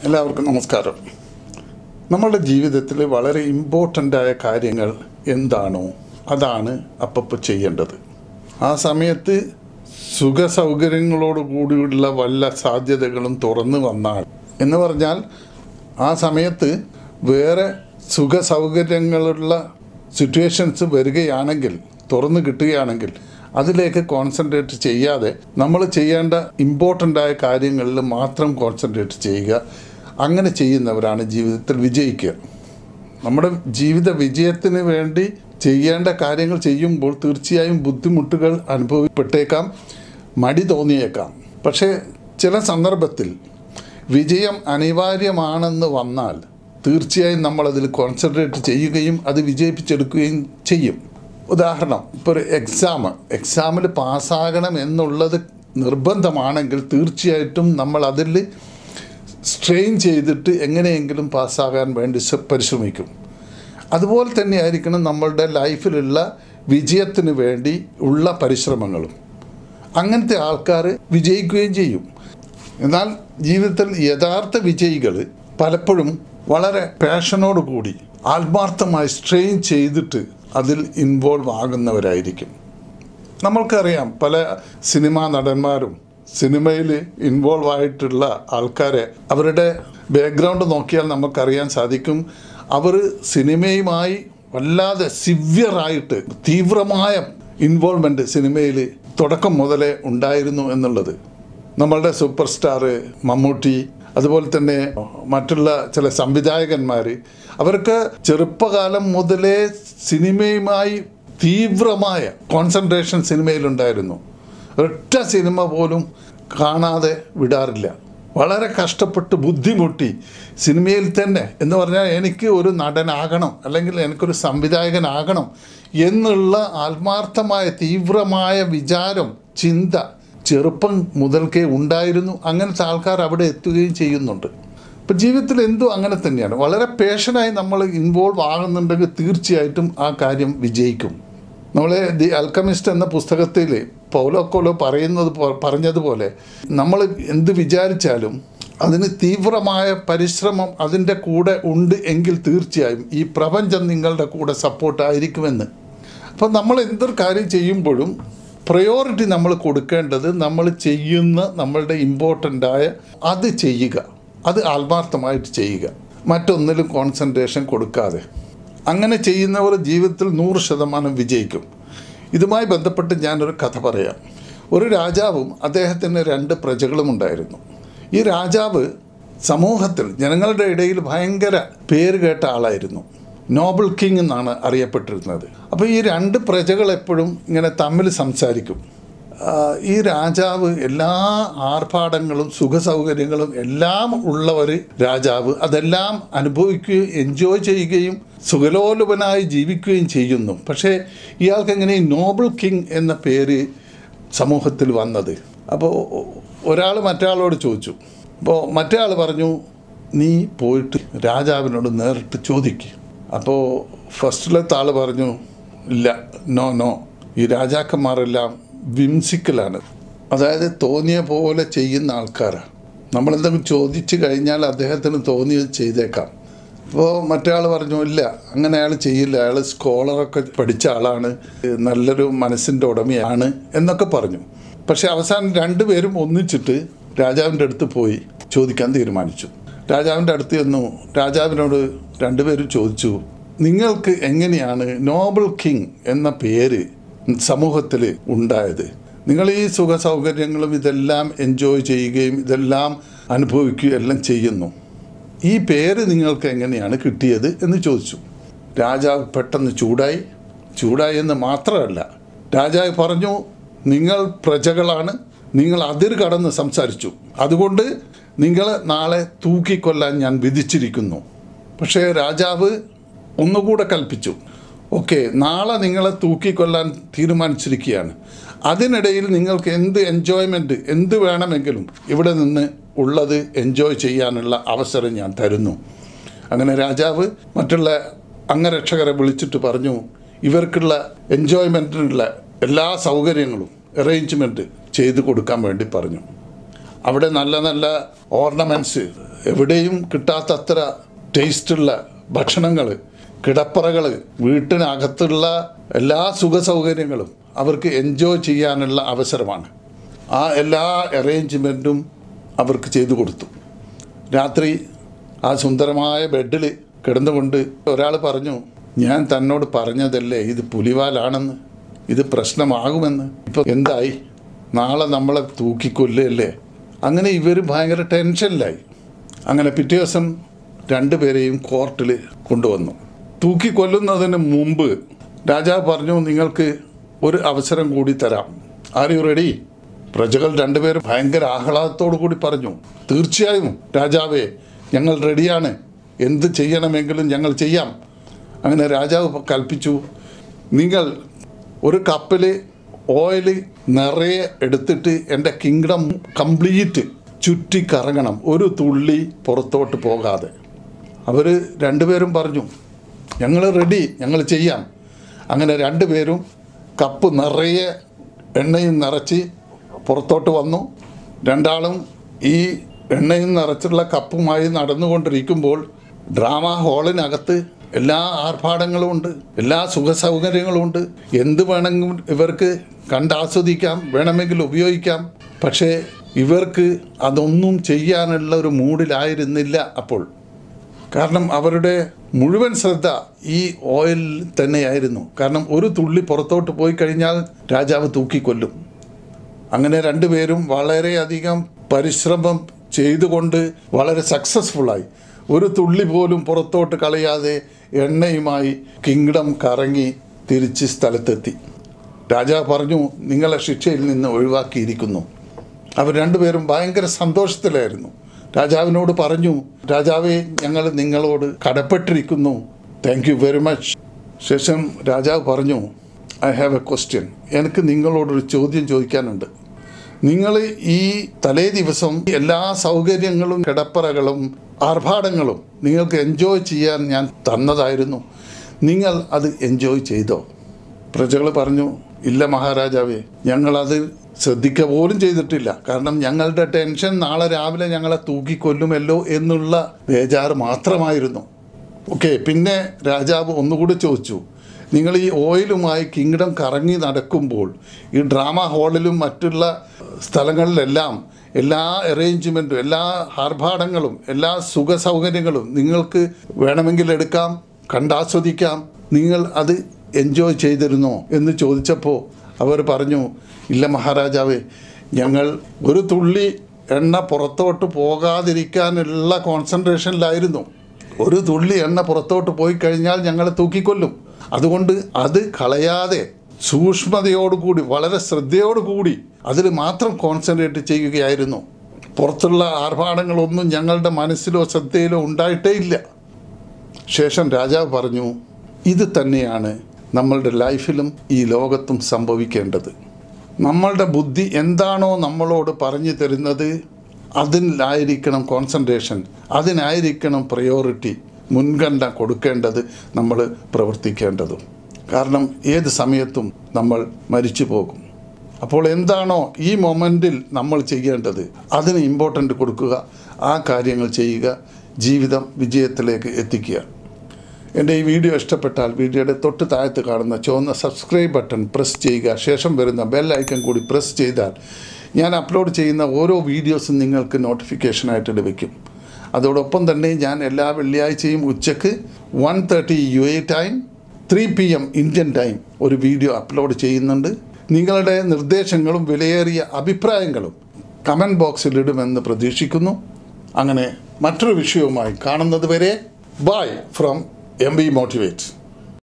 എല്ലാവർക്കും നമസ്കാരം നമ്മളുടെ ജീവിതത്തിൽ വളരെ ഇമ്പോർട്ടൻ്റ് ആയ കാര്യങ്ങൾ എന്താണോ അതാണ് അപ്പപ്പോൾ ചെയ്യേണ്ടത് ആ സമയത്ത് സുഖ സൗകര്യങ്ങളോട് കൂടിയുള്ള വല്ല സാധ്യതകളും തുറന്നു വന്നാൽ എന്ന് പറഞ്ഞാൽ ആ സമയത്ത് വേറെ സുഖ സൗകര്യങ്ങളുള്ള സിറ്റുവേഷൻസ് വരികയാണെങ്കിൽ തുറന്നു കിട്ടുകയാണെങ്കിൽ അതിലേക്ക് കോൺസെൻട്രേറ്റ് ചെയ്യാതെ നമ്മൾ ചെയ്യേണ്ട ഇമ്പോർട്ടൻ്റ് ആയ കാര്യങ്ങളിൽ മാത്രം കോൺസെൻട്രേറ്റ് ചെയ്യുക അങ്ങനെ ചെയ്യുന്നവരാണ് ജീവിതത്തിൽ വിജയിക്കുക നമ്മുടെ ജീവിത വിജയത്തിന് വേണ്ടി ചെയ്യേണ്ട കാര്യങ്ങൾ ചെയ്യുമ്പോൾ തീർച്ചയായും ബുദ്ധിമുട്ടുകൾ അനുഭവപ്പെട്ടേക്കാം മടി തോന്നിയേക്കാം പക്ഷേ ചില സന്ദർഭത്തിൽ വിജയം അനിവാര്യമാണെന്ന് വന്നാൽ തീർച്ചയായും നമ്മളതിൽ കോൺസെൻട്രേറ്റ് ചെയ്യുകയും അത് വിജയിപ്പിച്ചെടുക്കുകയും ചെയ്യും ഉദാഹരണം ഇപ്പോൾ ഒരു എക്സാം എക്സാമിൽ പാസ്സാകണം എന്നുള്ളത് നിർബന്ധമാണെങ്കിൽ തീർച്ചയായിട്ടും നമ്മൾ അതിൽ സ്ട്രെയിൻ ചെയ്തിട്ട് എങ്ങനെയെങ്കിലും പാസ്സാകാൻ വേണ്ടി ശ്ര- പരിശ്രമിക്കും അതുപോലെ തന്നെ ആയിരിക്കണം നമ്മളുടെ ലൈഫിലുള്ള വിജയത്തിന് വേണ്ടി ഉള്ള പരിശ്രമങ്ങളും അങ്ങനത്തെ ആൾക്കാർ വിജയിക്കുകയും ചെയ്യും എന്നാൽ ജീവിതത്തിൽ യഥാർത്ഥ വിജയികൾ പലപ്പോഴും വളരെ പാഷനോട് കൂടി ആത്മാർത്ഥമായി സ്ട്രെയിൻ ചെയ്തിട്ട് അതിൽ ഇൻവോൾവ് ആകുന്നവരായിരിക്കും നമ്മൾക്കറിയാം പല സിനിമാ നടന്മാരും സിനിമയിൽ ഇൻവോൾവ് ആയിട്ടുള്ള ആൾക്കാരെ അവരുടെ ബാക്ക്ഗ്രൗണ്ട് നോക്കിയാൽ നമുക്കറിയാൻ സാധിക്കും അവർ സിനിമയുമായി വല്ലാതെ സിവിയറായിട്ട് തീവ്രമായ ഇൻവോൾവ്മെൻറ്റ് സിനിമയിൽ തുടക്കം മുതലേ ഉണ്ടായിരുന്നു എന്നുള്ളത് നമ്മളുടെ സൂപ്പർ സ്റ്റാർ മമ്മൂട്ടി അതുപോലെ തന്നെ മറ്റുള്ള ചില സംവിധായകന്മാർ അവർക്ക് ചെറുപ്പകാലം മുതലേ സിനിമയുമായി തീവ്രമായ കോൺസെൻട്രേഷൻ സിനിമയിലുണ്ടായിരുന്നു ഒറ്റ സിനിമ പോലും കാണാതെ വിടാറില്ല വളരെ കഷ്ടപ്പെട്ട് ബുദ്ധിമുട്ടി സിനിമയിൽ തന്നെ എന്ന് പറഞ്ഞാൽ എനിക്ക് ഒരു നടനാകണം അല്ലെങ്കിൽ എനിക്കൊരു സംവിധായകനാകണം എന്നുള്ള ആത്മാർത്ഥമായ തീവ്രമായ വിചാരം ചിന്ത ചെറുപ്പം മുതൽക്കേ ഉണ്ടായിരുന്നു അങ്ങനത്തെ ആൾക്കാർ അവിടെ എത്തുകയും ചെയ്യുന്നുണ്ട് ഇപ്പം ജീവിതത്തിൽ എന്തോ അങ്ങനെ തന്നെയാണ് വളരെ പേഷനായി നമ്മൾ ഇൻവോൾവ് ആകുന്നുണ്ടെങ്കിൽ തീർച്ചയായിട്ടും ആ കാര്യം വിജയിക്കും നമ്മളെ ദി അൽക്കമിസ്റ്റ് എന്ന പുസ്തകത്തിൽ പൗലോക്കോലോ പറയുന്നത് പോ- പറഞ്ഞതുപോലെ നമ്മൾ എന്ത് വിചാരിച്ചാലും അതിന് തീവ്രമായ പരിശ്രമം അതിൻ്റെ കൂടെ ഉണ്ട് എങ്കിൽ തീർച്ചയായും ഈ പ്രപഞ്ചം നിങ്ങളുടെ കൂടെ സപ്പോർട്ടായിരിക്കുമെന്ന് അപ്പം നമ്മൾ എന്തൊരു കാര്യം ചെയ്യുമ്പോഴും പ്രയോറിറ്റി നമ്മൾ കൊടുക്കേണ്ടത് നമ്മൾ ചെയ്യുന്ന നമ്മളുടെ ഇമ്പോർട്ടൻ്റ് ആയ അത് ചെയ്യുക അത് ആത്മാർത്ഥമായിട്ട് ചെയ്യുക മറ്റൊന്നിലും കോൺസെൻട്രേഷൻ കൊടുക്കാതെ അങ്ങനെ ചെയ്യുന്നവർ ജീവിതത്തിൽ നൂറ് ശതമാനം വിജയിക്കും ഇതുമായി ബന്ധപ്പെട്ട് ഞാനൊരു കഥ പറയാം ഒരു രാജാവും അദ്ദേഹത്തിന് രണ്ട് പ്രജകളും ഉണ്ടായിരുന്നു ഈ രാജാവ് സമൂഹത്തിൽ ജനങ്ങളുടെ ഇടയിൽ ഭയങ്കര പേര് കേട്ട ആളായിരുന്നു നോബൽ കിങ് എന്നാണ് അറിയപ്പെട്ടിരുന്നത് അപ്പോൾ ഈ രണ്ട് പ്രജകൾ എപ്പോഴും ഇങ്ങനെ തമ്മിൽ സംസാരിക്കും ആ, ഈ രാജാവ് എല്ലാ ആർഭാടങ്ങളും സുഖസൗകര്യങ്ങളും എല്ലാം ഉള്ള ഒരു രാജാവ് അതെല്ലാം അനുഭവിക്കുകയും എൻജോയ് ചെയ്യുകയും സുഖലോലുപനായി ജീവിക്കുകയും ചെയ്യുന്നു പക്ഷേ ഇയാൾക്ക് എങ്ങനെ ഈ നോബൽ കിങ് എന്ന പേര് സമൂഹത്തിൽ വന്നത് അപ്പോൾ ഒരാൾ മറ്റേ ചോദിച്ചു അപ്പോൾ മറ്റേ ആൾ പറഞ്ഞു നീ പോയിട്ട് രാജാവിനോട് നേരിട്ട് ചോദിക്കുക അപ്പോൾ ഫസ്റ്റിലത്തെ ആൾ പറഞ്ഞു ഇല്ല നോ നോ ഈ രാജാക്കന്മാരെല്ലാം വിംസിക്കലാണ് അതായത് തോന്നിയ പോലെ ചെയ്യുന്ന ആൾക്കാരാണ് നമ്മളെന്തെങ്കിലും ചോദിച്ചു കഴിഞ്ഞാൽ അദ്ദേഹത്തിന് തോന്നിയത് ചെയ്തേക്കാം അപ്പോൾ മറ്റേ ആൾ പറഞ്ഞു ഇല്ല അങ്ങനെ അയാൾ ചെയ്യില്ല അയാൾ സ്കോളറൊക്കെ പഠിച്ച ആളാണ് നല്ലൊരു മനസ്സിൻ്റെ ഉടമയാണ് എന്നൊക്കെ പറഞ്ഞു പക്ഷെ അവസാനം രണ്ടുപേരും ഒന്നിച്ചിട്ട് രാജാവിൻ്റെ അടുത്ത് പോയി ചോദിക്കാൻ തീരുമാനിച്ചു രാജാവിൻ്റെ അടുത്ത് ചെന്നു രാജാവിനോട് രണ്ടുപേരും ചോദിച്ചു നിങ്ങൾക്ക് എങ്ങനെയാണ് നോബൽ കിങ് എന്ന പേര് സമൂഹത്തിൽ ഉണ്ടായത് നിങ്ങൾ ഈ സുഖ സൗകര്യങ്ങളും ഇതെല്ലാം എൻജോയ് ചെയ്യുകയും ഇതെല്ലാം അനുഭവിക്കുകയും എല്ലാം ചെയ്യുന്നു ഈ പേര് നിങ്ങൾക്ക് എങ്ങനെയാണ് കിട്ടിയത് എന്ന് ചോദിച്ചു രാജാവ് പെട്ടെന്ന് ചൂടായി ചൂടായി എന്ന് മാത്രമല്ല രാജാവ് പറഞ്ഞു നിങ്ങൾ പ്രജകളാണ് നിങ്ങൾ അതിർ കടന്ന് സംസാരിച്ചു അതുകൊണ്ട് നിങ്ങൾ നാളെ തൂക്കിക്കൊല്ലാൻ ഞാൻ വിധിച്ചിരിക്കുന്നു പക്ഷേ രാജാവ് ഒന്നുകൂടെ കൽപ്പിച്ചു ഓക്കെ നാളെ നിങ്ങളെ തൂക്കിക്കൊല്ലാൻ തീരുമാനിച്ചിരിക്കുകയാണ് അതിനിടയിൽ നിങ്ങൾക്ക് എന്ത് എൻജോയ്മെൻറ്റ് എന്ത് വേണമെങ്കിലും ഇവിടെ നിന്ന് ഉള്ളത് എൻജോയ് ചെയ്യാനുള്ള അവസരം ഞാൻ തരുന്നു അങ്ങനെ രാജാവ് മറ്റുള്ള അംഗരക്ഷകരെ വിളിച്ചിട്ട് പറഞ്ഞു ഇവർക്കുള്ള എൻജോയ്മെൻറ്റിനുള്ള എല്ലാ സൗകര്യങ്ങളും അറേഞ്ച്മെൻറ്റ് ചെയ്തു കൊടുക്കാൻ വേണ്ടി പറഞ്ഞു അവിടെ നല്ല നല്ല ഓർണമെൻറ്റ്സ് എവിടെയും കിട്ടാത്തത്ര ടേസ്റ്റുള്ള ഭക്ഷണങ്ങൾ കിടപ്പറകൾ വീട്ടിനകത്തുള്ള എല്ലാ സുഖ സൗകര്യങ്ങളും അവർക്ക് എൻജോയ് ചെയ്യാനുള്ള അവസരമാണ് ആ എല്ലാ അറേഞ്ച്മെൻറ്റും അവർക്ക് ചെയ്തു കൊടുത്തു രാത്രി ആ സുന്ദരമായ ബെഡിൽ കിടന്നുകൊണ്ട് ഒരാൾ പറഞ്ഞു ഞാൻ തന്നോട് പറഞ്ഞതല്ലേ ഇത് പുലിവാലാണെന്ന് ഇത് പ്രശ്നമാകുമെന്ന് ഇപ്പോൾ എന്തായി നാളെ നമ്മളെ തൂക്കിക്കൊല്ലല്ലേ അങ്ങനെ ഇവർ ഭയങ്കര ടെൻഷനിലായി അങ്ങനെ പിറ്റേ ദിവസം രണ്ടുപേരെയും കോർട്ടിൽ കൊണ്ടുവന്നു തൂക്കിക്കൊല്ലുന്നതിന് മുമ്പ് രാജാവ് പറഞ്ഞു നിങ്ങൾക്ക് ഒരു അവസരം കൂടി തരാം ആർ യു റെഡി പ്രജകൾ രണ്ടുപേരും ഭയങ്കര ആഹ്ലാദത്തോടു കൂടി പറഞ്ഞു തീർച്ചയായും രാജാവേ ഞങ്ങൾ റെഡിയാണ് എന്ത് ചെയ്യണമെങ്കിലും ഞങ്ങൾ ചെയ്യാം അങ്ങനെ രാജാവ് കൽപ്പിച്ചു നിങ്ങൾ ഒരു കപ്പിൽ ഓയിൽ നിറയെ എടുത്തിട്ട് എൻ്റെ കിങ്ഡം കംപ്ലീറ്റ് ചുറ്റി കറങ്ങണം ഒരു തുള്ളി പുറത്തോട്ട് പോകാതെ അവർ രണ്ടുപേരും പറഞ്ഞു ഞങ്ങൾ റെഡി ഞങ്ങൾ ചെയ്യാം അങ്ങനെ രണ്ടുപേരും കപ്പ് നിറയെ എണ്ണയും നിറച്ച് പുറത്തോട്ട് വന്നു രണ്ടാളും ഈ എണ്ണയും നിറച്ചുള്ള കപ്പുമായി നടന്നുകൊണ്ടിരിക്കുമ്പോൾ ഡ്രാമ ഹാളിനകത്ത് എല്ലാ ആർഭാടങ്ങളും ഉണ്ട് എല്ലാ സുഖ സൗകര്യങ്ങളും ഉണ്ട് എന്ത് വേണമെങ്കിലും ഇവർക്ക് കണ്ടാസ്വദിക്കാം വേണമെങ്കിൽ ഉപയോഗിക്കാം പക്ഷേ ഇവർക്ക് അതൊന്നും ചെയ്യാനുള്ള ഒരു മൂഡിലായിരുന്നില്ല അപ്പോൾ കാരണം അവരുടെ മുഴുവൻ ശ്രദ്ധ ഈ ഓയിൽ തന്നെയായിരുന്നു കാരണം ഒരു തുള്ളി പുറത്തോട്ട് പോയി കഴിഞ്ഞാൽ രാജാവ് തൂക്കിക്കൊല്ലും അങ്ങനെ രണ്ടുപേരും വളരെയധികം പരിശ്രമം ചെയ്തുകൊണ്ട് വളരെ സക്സസ്ഫുള്ളായി ഒരു തുള്ളി പോലും പുറത്തോട്ട് കളയാതെ എണ്ണയുമായി കിങ്ഡം കറങ്ങി തിരിച്ച് സ്ഥലത്തെത്തി രാജാവ് പറഞ്ഞു നിങ്ങളെ ശിക്ഷയിൽ നിന്ന് ഒഴിവാക്കിയിരിക്കുന്നു അവർ രണ്ടുപേരും ഭയങ്കര സന്തോഷത്തിലായിരുന്നു രാജാവിനോട് പറഞ്ഞു രാജാവേ ഞങ്ങൾ നിങ്ങളോട് കടപ്പെട്ടിരിക്കുന്നു താങ്ക് യു വെരി മച്ച് ശേഷം രാജാവ് പറഞ്ഞു ഐ ഹാവ് എ ക്വസ്റ്റ്യൻ എനിക്ക് നിങ്ങളോടൊരു ചോദ്യം ചോദിക്കാനുണ്ട് നിങ്ങൾ ഈ തലേ ദിവസം എല്ലാ സൗകര്യങ്ങളും കിടപ്പറകളും ആർഭാടങ്ങളും നിങ്ങൾക്ക് എൻജോയ് ചെയ്യാൻ ഞാൻ തന്നതായിരുന്നു നിങ്ങൾ അത് എൻജോയ് ചെയ്തോ പ്രജകൾ പറഞ്ഞു ഇല്ല മഹാരാജാവേ ഞങ്ങളത് ശ്രദ്ധിക്കുക പോലും ചെയ്തിട്ടില്ല കാരണം ഞങ്ങളുടെ ടെൻഷൻ നാളെ രാവിലെ ഞങ്ങളെ തൂക്കിക്കൊല്ലുമല്ലോ എന്നുള്ള ബേജാറ് മാത്രമായിരുന്നു ഓക്കെ പിന്നെ രാജാവ് ഒന്നുകൂടി ചോദിച്ചു നിങ്ങൾ ഈ ഓയിലുമായി കിങ്ഡം കറങ്ങി നടക്കുമ്പോൾ ഈ ഡ്രാമ ഹാളിലും മറ്റുള്ള സ്ഥലങ്ങളിലെല്ലാം എല്ലാ അറേഞ്ച്മെൻറ്റും എല്ലാ ആർഭാടങ്ങളും എല്ലാ സുഖ സൗകര്യങ്ങളും നിങ്ങൾക്ക് വേണമെങ്കിൽ എടുക്കാം കണ്ടാസ്വദിക്കാം നിങ്ങൾ അത് എൻജോയ് ചെയ്തിരുന്നോ എന്ന് ചോദിച്ചപ്പോൾ അവർ പറഞ്ഞു ഇല്ല മഹാരാജാവേ ഞങ്ങൾ ഒരു തുള്ളി എണ്ണ പുറത്തോട്ട് പോകാതിരിക്കാനുള്ള കോൺസെൻട്രേഷനിലായിരുന്നു ഒരു തുള്ളി എണ്ണ പുറത്തോട്ട് പോയി കഴിഞ്ഞാൽ ഞങ്ങളെ തൂക്കിക്കൊല്ലും അതുകൊണ്ട് അത് കളയാതെ സൂക്ഷ്മതയോടുകൂടി വളരെ ശ്രദ്ധയോടുകൂടി അതിൽ മാത്രം കോൺസെൻട്രേറ്റ് ചെയ്യുകയായിരുന്നു പുറത്തുള്ള ആർഭാടങ്ങളൊന്നും ഞങ്ങളുടെ മനസ്സിലോ ശ്രദ്ധയിലോ ഉണ്ടായിട്ടേ ഇല്ല ശേഷം രാജാവ് പറഞ്ഞു ഇത് തന്നെയാണ് നമ്മളുടെ ലൈഫിലും ഈ ലോകത്തും സംഭവിക്കേണ്ടത് നമ്മളുടെ ബുദ്ധി എന്താണോ നമ്മളോട് പറഞ്ഞു തരുന്നത് അതിലായിരിക്കണം കോൺസെൻട്രേഷൻ അതിനായിരിക്കണം പ്രയോറിറ്റി മുൻഗണന കൊടുക്കേണ്ടത് നമ്മൾ പ്രവർത്തിക്കേണ്ടതും കാരണം ഏത് സമയത്തും നമ്മൾ മരിച്ചു പോകും അപ്പോൾ എന്താണോ ഈ മൊമെൻറ്റിൽ നമ്മൾ ചെയ്യേണ്ടത് അതിന് ഇമ്പോർട്ടൻ്റ് കൊടുക്കുക ആ കാര്യങ്ങൾ ചെയ്യുക ജീവിതം വിജയത്തിലേക്ക് എത്തിക്കുക എൻ്റെ ഈ വീഡിയോ ഇഷ്ടപ്പെട്ടാൽ വീഡിയോയുടെ തൊട്ട് താഴത്ത് കാണുന്ന ചുവന്ന സബ്സ്ക്രൈബ് ബട്ടൺ പ്രസ് ചെയ്യുക ശേഷം വരുന്ന ബെൽ ഐക്കൺ കൂടി പ്രസ് ചെയ്താൽ ഞാൻ അപ്ലോഡ് ചെയ്യുന്ന ഓരോ വീഡിയോസും നിങ്ങൾക്ക് നോട്ടിഫിക്കേഷനായിട്ട് ലഭിക്കും അതോടൊപ്പം തന്നെ ഞാൻ എല്ലാ വെള്ളിയാഴ്ചയും ഉച്ചക്ക് one thirty U A time three P M Indian time ഒരു വീഡിയോ അപ്ലോഡ് ചെയ്യുന്നുണ്ട് നിങ്ങളുടെ നിർദ്ദേശങ്ങളും വിലയേറിയ അഭിപ്രായങ്ങളും കമൻറ്റ് ബോക്സിൽ ഇടുമെന്ന് പ്രതീക്ഷിക്കുന്നു അങ്ങനെ മറ്റൊരു വിഷയവുമായി കാണുന്നത് വരെ bye from M B motivate